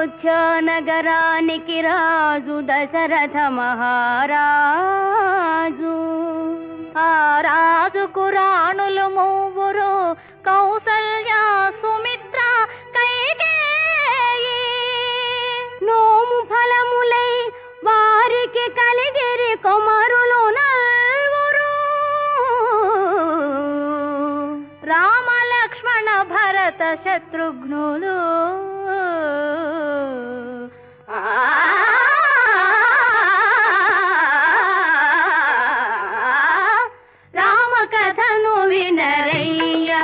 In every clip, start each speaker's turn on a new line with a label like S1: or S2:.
S1: అయోధ్య నగరానికి రాజు దశరథ మహారాజు ఆ రాజుకు రాణులు మూవురు కౌసల్య సుమిత్ర కైకేయి నోము ఫలములై వారికి కలిగిరి కొమరులు నల్వురు రామ లక్ష్మణ భరత శత్రుఘ్నులు రామ కథను వినరయ్యా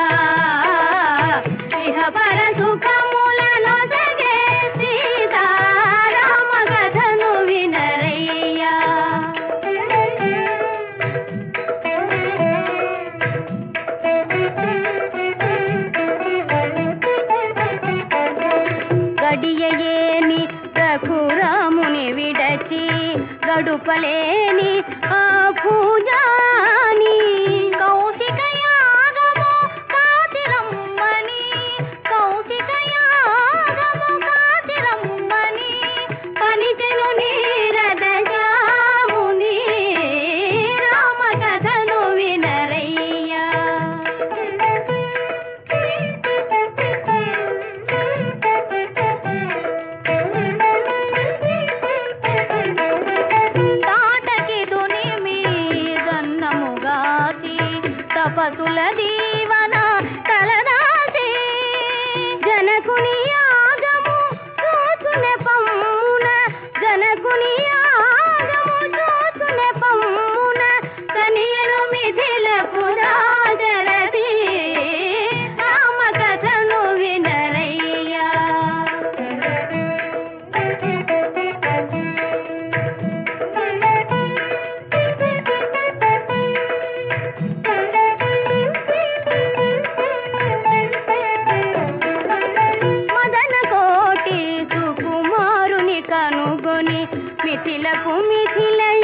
S1: ఇహ పర సుఖములను జగే సీతా రామ కథను వినరయ్యా గడియయేని రఘురాముని విడచి గడుపలేని ఆ పూజాని కౌశిక యాగము కాతిరమ్మని కౌశిక యాగము కాతిరమ్మని పనిచెను నీరద జాముని రామ కథను వినరయ్యా తాటకి దుని మీదన్నముగాసి తపసుల దీవన తలదాసి జనకుని యాగము చూసునే పమ్మున జనకుని యాగము చూసునే పమ్మున కనియను మిథిల పురాజరది రామ కథను వినరయ్యా మదన కోటి సుకుమారుని కనుగొని మిథిలకు మిథిల